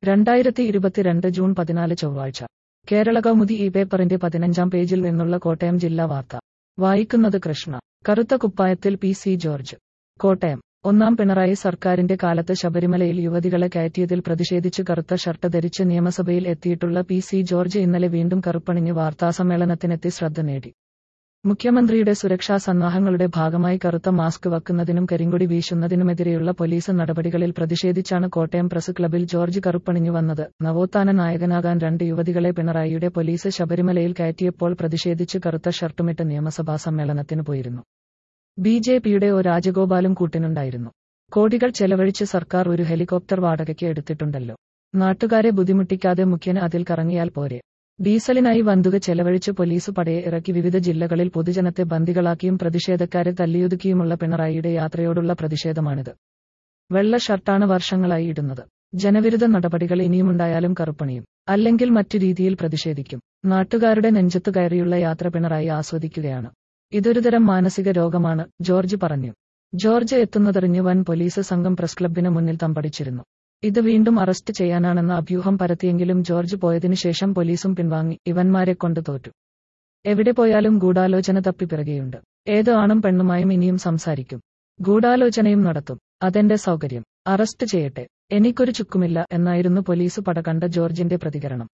രണ്ടായിരത്തി ഇരുപത്തിരണ്ട് ജൂൺ പതിനാല് ചൊവ്വാഴ്ച കേരള കൗമുദി ഈ പേപ്പറിന്റെ പതിനഞ്ചാം പേജിൽ നിന്നുള്ള കോട്ടയം ജില്ലാ വാർത്ത വായിക്കുന്നത് കൃഷ്ണ കറുത്ത കുപ്പായത്തിൽ പി സി ജോർജ് കോട്ടയം ഒന്നാം പിണറായി സർക്കാരിന്റെ കാലത്ത് ശബരിമലയിൽ യുവതികളെ കയറ്റിയതിൽ പ്രതിഷേധിച്ച് കറുത്ത ഷർട്ട് ധരിച്ച് നിയമസഭയിൽ എത്തിയിട്ടുള്ള പി സി ജോർജ് ഇന്നലെ വീണ്ടും കറുപ്പണിഞ്ഞ് വാർത്താസമ്മേളനത്തിനെത്തി ശ്രദ്ധ നേടി മുഖ്യമന്ത്രിയുടെ സുരക്ഷാ സന്നാഹങ്ങളുടെ ഭാഗമായി കറുത്ത മാസ്ക് വക്കുന്നതിനും കരിങ്കൊടി വീശുന്നതിനുമെതിരെയുള്ള പോലീസ് നടപടികളിൽ പ്രതിഷേധിച്ചാണ് കോട്ടയം പ്രസ് ക്ലബിൽ ജോർജ് കറുപ്പണിഞ്ഞു വന്നത് നവോത്ഥാന നായകനാകാൻ രണ്ട് യുവതികളെ പിണറായിയുടെ പോലീസ് ശബരിമലയിൽ കയറ്റിയപ്പോൾ പ്രതിഷേധിച്ച് കറുത്ത ഷർട്ടുമിട്ട് നിയമസഭാ സമ്മേളനത്തിന് പോയിരുന്നു ബി ജെ പിയുടെ ഒ രാജഗോപാലും കൂട്ടിനുണ്ടായിരുന്നു കോടികൾ ചെലവഴിച്ച് സർക്കാർ ഒരു ഹെലികോപ്റ്റർ വാടകയ്ക്ക് എടുത്തിട്ടുണ്ടല്ലോ നാട്ടുകാരെ ബുദ്ധിമുട്ടിക്കാതെ മുഖ്യന് അതിൽ കറങ്ങിയാൽ പോരെ ഡീസലിനായി വന്തുക ചെലവഴിച്ച് പോലീസ് പടയെ ഇറക്കി വിവിധ ജില്ലകളിൽ പൊതുജനത്തെ ബന്ദികളാക്കിയും പ്രതിഷേധക്കാരെ തല്ലിയൊതുക്കിയുമുള്ള പിണറായിയുടെ യാത്രയോടുള്ള പ്രതിഷേധമാണിത് വെള്ള ഷർട്ടാണ് വർഷങ്ങളായി ഇടുന്നത് ജനവിരുദ്ധ നടപടികൾ ഇനിയുമുണ്ടായാലും കറുപ്പണിയും അല്ലെങ്കിൽ മറ്റു രീതിയിൽ പ്രതിഷേധിക്കും നാട്ടുകാരുടെ നെഞ്ചത്തു കയറിയുള്ള യാത്ര പിണറായി ആസ്വദിക്കുകയാണ് ഇതൊരുതരം മാനസിക രോഗമാണ് ജോർജ് പറഞ്ഞു ജോർജ് എത്തുന്നതറിഞ്ഞ് വൻ പോലീസ് സംഘം പ്രസ് ക്ലബിന് മുന്നിൽ തമ്പടിച്ചിരുന്നു ഇത് വീണ്ടും അറസ്റ്റ് ചെയ്യാനാണെന്ന അഭ്യൂഹം പരത്തിയെങ്കിലും ജോർജ് പോയതിനു ശേഷം പോലീസും പിൻവാങ്ങി ഇവന്മാരെ കൊണ്ട് തോറ്റു എവിടെ പോയാലും ഗൂഢാലോചന തപ്പി പിറകെയുണ്ട് ഏത് ആണും പെണ്ണുമായും ഇനിയും സംസാരിക്കും ഗൂഢാലോചനയും നടത്തും അതെന്റെ സൗകര്യം അറസ്റ്റ് ചെയ്യട്ടെ എനിക്കൊരു ചുക്കുമില്ല എന്നായിരുന്നു പോലീസ് പട കണ്ട ജോർജിന്റെ പ്രതികരണം